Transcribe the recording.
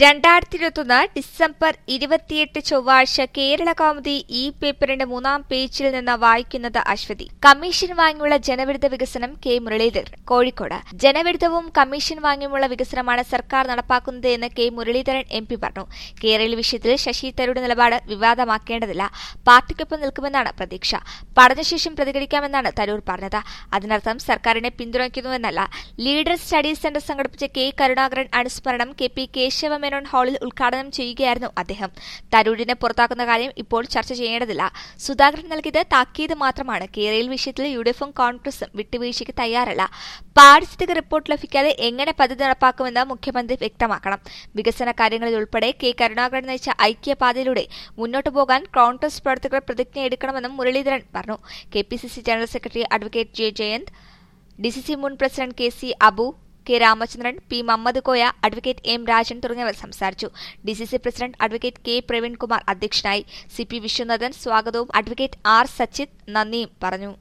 രണ്ടായിരത്തി ഇരുപത്തൊന്ന് ഡിസംബർ ഇരുപത്തിയെട്ട് ചൊവ്വാഴ്ച കേരള കൗമുദി ഈ പേപ്പറിന്റെ മൂന്നാം പേജിൽ നിന്ന് വായിക്കുന്നത് അശ്വതി കമ്മീഷൻ വാങ്ങിയുള്ള ജനവിരുദ്ധ വികസനം കെ മുരളീധരൻ കോഴിക്കോട് ജനവിരുദ്ധവും കമ്മീഷൻ വാങ്ങിയുമുള്ള വികസനമാണ് സർക്കാർ നടപ്പാക്കുന്നത് എന്ന് കെ മുരളീധരൻ എം പി പറഞ്ഞു കേരള വിഷയത്തിൽ ശശി തരൂരുടെ നിലപാട് വിവാദമാക്കേണ്ടതില്ല പാർട്ടിക്കൊപ്പം നിൽക്കുമെന്നാണ് പ്രതീക്ഷ പഠനശേഷം പ്രതികരിക്കാമെന്നാണ് തരൂർ പറഞ്ഞത് അതിനർത്ഥം സർക്കാരിനെ പിന്തുണയ്ക്കുന്നുവെന്നല്ല ലീഡർ സ്റ്റഡീസ് സെന്റർ സംഘടിപ്പിച്ച കെ കരുണാകരൻ അനുസ്മരണം കെ പി കേശവമേനോൻ ഹാളിൽ ഉദ്ഘാടനം ചെയ്യുകയായിരുന്നു അദ്ദേഹം തരൂരിനെ പുറത്താക്കുന്ന കാര്യം ഇപ്പോൾ ചർച്ച ചെയ്യേണ്ടതില്ല സുധാകരൻ നൽകിയത് താക്കീത് മാത്രമാണ് കേരള വിഷയത്തിൽ യു ഡി എഫും കോൺഗ്രസും വിട്ടുവീഴ്ചയ്ക്ക് തയ്യാറല്ല പാരിസ്ഥിതിക റിപ്പോർട്ട് ലഭിക്കാതെ എങ്ങനെ പദ്ധതി നടപ്പാക്കുമെന്ന് മുഖ്യമന്ത്രി വ്യക്തമാക്കണം വികസന കാര്യങ്ങളിൽ ഉൾപ്പെടെ കെ കരുണാകരൻ നയിച്ച ഐക്യപാതയിലൂടെ മുന്നോട്ടു പോകാൻ കോൺഗ്രസ് പ്രവർത്തകർ പ്രതിജ്ഞയെടുക്കണമെന്നും മുരളീധരൻ പറഞ്ഞു K P C C general secretary advocate J Jayanth D C C മുൻ president K C Abu K Ramachandran P Mammad Koya advocate M Rajan തുടങ്ങിയവർ സംസാരിച്ചു D C C president advocate K Praveenkumar അധ്യക്ഷനായി സി പി വിശ്വനാഥൻ സ്വാഗതവും അഡ്വക്കേറ്റ് ആർ സച്ചിത് നന്ദിയും പറഞ്ഞു